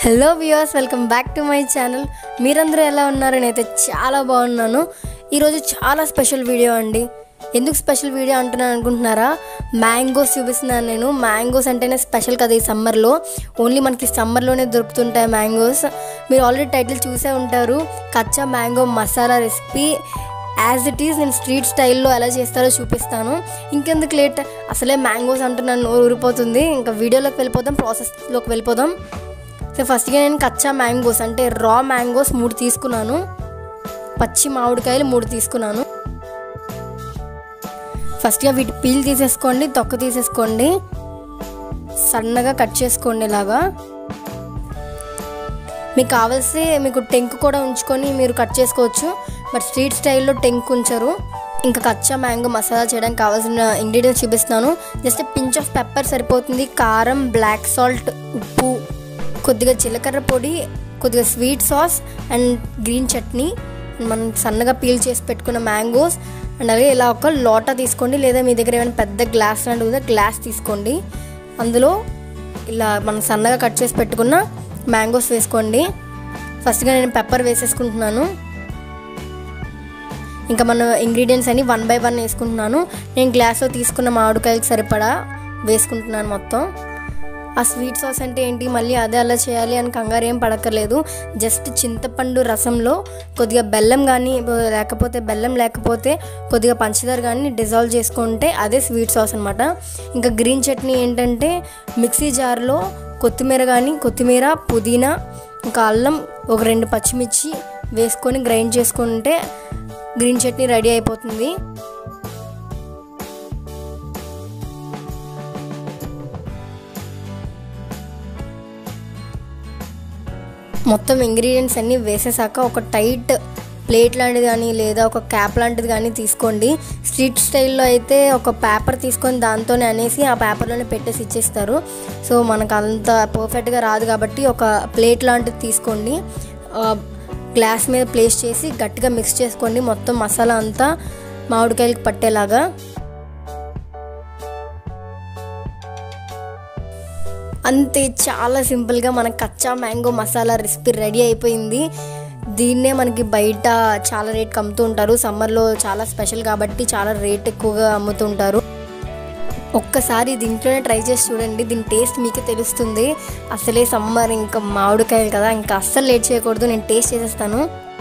hello viewers welcome back to my channel మీరందరూ ఎలా ఉన్నారు నేనైతే చాలా బాగున్నాను ఈరోజు చాలా స్పెషల్ వీడియో అండి ఎందుకు స్పెషల్ వీడియో అంటున్నాను అనుకుంటున్నారా మ్యాంగోస్ చూపిస్తున్నాను నేను మ్యాంగోస్ అంటేనే స్పెషల్ కదా ఈ సమ్మర్లో ఓన్లీ మనకి సమ్మర్లోనే దొరుకుతుంటాయి మ్యాంగోస్ మీరు ఆల్రెడీ టైటిల్ చూసే ఉంటారు kacha mango masala recipe as it is నేను స్ట్రీట్ స్టైల్లో ఎలా చేస్తారో చూపిస్తాను ఇంకెందుకు లేట్ అసలే మ్యాంగోస్ అంటున్నాను నోరు ఊరిపోతుంది ఇంకా వీడియోలోకి వెళ్ళిపోదాం ప్రాసెస్లోకి వెళ్ళిపోదాం సో ఫస్ట్గా నేను కచ్చా మ్యాంగోస్ అంటే రా మ్యాంగోస్ మూడు తీసుకున్నాను పచ్చి మామిడికాయలు మూడు తీసుకున్నాను ఫస్ట్గా వీటి పీల్ తీసేసుకోండి తొక్క తీసేసుకోండి సన్నగా కట్ చేసుకోండి ఇలాగా మీకు కావాల్సి మీకు టెంక్ కూడా ఉంచుకొని మీరు కట్ చేసుకోవచ్చు బట్ స్ట్రీట్ స్టైల్లో టెంక్ ఉంచరు ఇంకా కచ్చా మ్యాంగో మసాలా చేయడానికి కావాల్సిన ఇంగ్రీడియంట్స్ చూపిస్తున్నాను జస్ట్ పించ్ ఆఫ్ పెప్పర్ సరిపోతుంది కారం బ్లాక్ సాల్ట్ ఉప్పు కొద్దిగా జీలకర్ర పొడి కొద్దిగా sweet sauce and green chutney మనం సన్నగా పీల్ చేసి పెట్టుకున్న మ్యాంగోస్ అండ్ అలాగే ఇలా ఒక లోటా తీసుకోండి లేదా మీ దగ్గర ఏమైనా పెద్ద గ్లాస్ లాంటిది ఉందా గ్లాస్ తీసుకోండి అందులో ఇలా మనం సన్నగా కట్ చేసి పెట్టుకున్న మ్యాంగోస్ వేసుకోండి ఫస్ట్గా నేను పెప్పర్ వేసేసుకుంటున్నాను ఇంకా మన ఇంగ్రీడియంట్స్ అన్ని వన్ బై వన్ వేసుకుంటున్నాను నేను గ్లాస్లో తీసుకున్న మామిడికాయలకు సరిపడా వేసుకుంటున్నాను మొత్తం ఆ స్వీట్ సాస్ అంటే ఏంటి మళ్ళీ అదే అలా చేయాలి అని కంగారు ఏం పడక్కర్లేదు జస్ట్ చింతపండు రసంలో కొద్దిగా బెల్లం కానీ లేకపోతే బెల్లం లేకపోతే కొద్దిగా పంచదార కానీ డిజాల్వ్ చేసుకుంటే అదే స్వీట్ సాస్ అనమాట ఇంకా గ్రీన్ చట్నీ ఏంటంటే మిక్సీ జార్లో కొత్తిమీర కానీ కొత్తిమీర పుదీనా ఇంకా అల్లం ఒక రెండు పచ్చిమిర్చి వేసుకొని గ్రైండ్ చేసుకుంటే గ్రీన్ చట్నీ రెడీ అయిపోతుంది మొత్తం ఇంగ్రీడియంట్స్ అన్నీ వేసేసాక ఒక టైట్ ప్లేట్ లాంటిది కానీ లేదా ఒక క్యాప్ లాంటిది కానీ తీసుకోండి స్ట్రీట్ స్టైల్లో అయితే ఒక పేపర్ తీసుకొని దాంతోనే అనేసి ఆ పేపర్లోనే పెట్టేసి ఇచ్చేస్తారు సో మనకు అంత పర్ఫెక్ట్గా రాదు కాబట్టి ఒక ప్లేట్ లాంటిది తీసుకోండి గ్లాస్ మీద ప్లేస్ చేసి గట్టిగా మిక్స్ చేసుకోండి మొత్తం మసాలా అంతా మామిడికాయలకి పట్టేలాగా అంతే చాలా సింపుల్గా మన కచ్చా మ్యాంగో మసాలా రెసిపీ రెడీ అయిపోయింది దీన్నే మనకి బయట చాలా రేట్కి అమ్ముతూ ఉంటారు సమ్మర్లో చాలా స్పెషల్ కాబట్టి చాలా రేట్ ఎక్కువగా అమ్ముతుంటారు ఒక్కసారి దీంట్లోనే ట్రై చేసి చూడండి దీని టేస్ట్ మీకే తెలుస్తుంది అసలే సమ్మర్ ఇంకా మామిడికాయలు కదా ఇంకా అస్సలు లేట్ చేయకూడదు నేను టేస్ట్ చేసేస్తాను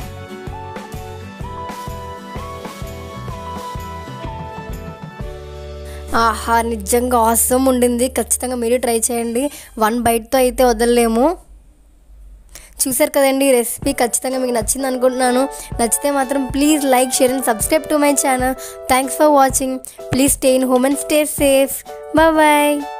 ఆహా నిజంగా అవసరం ఉండింది ఖచ్చితంగా మీరు ట్రై చేయండి వన్ బైట్తో అయితే వదలలేము చూసారు కదండి రెసిపీ ఖచ్చితంగా మీకు నచ్చింది అనుకుంటున్నాను నచ్చితే మాత్రం please like share and subscribe to my channel thanks for watching please stay in home and stay safe bye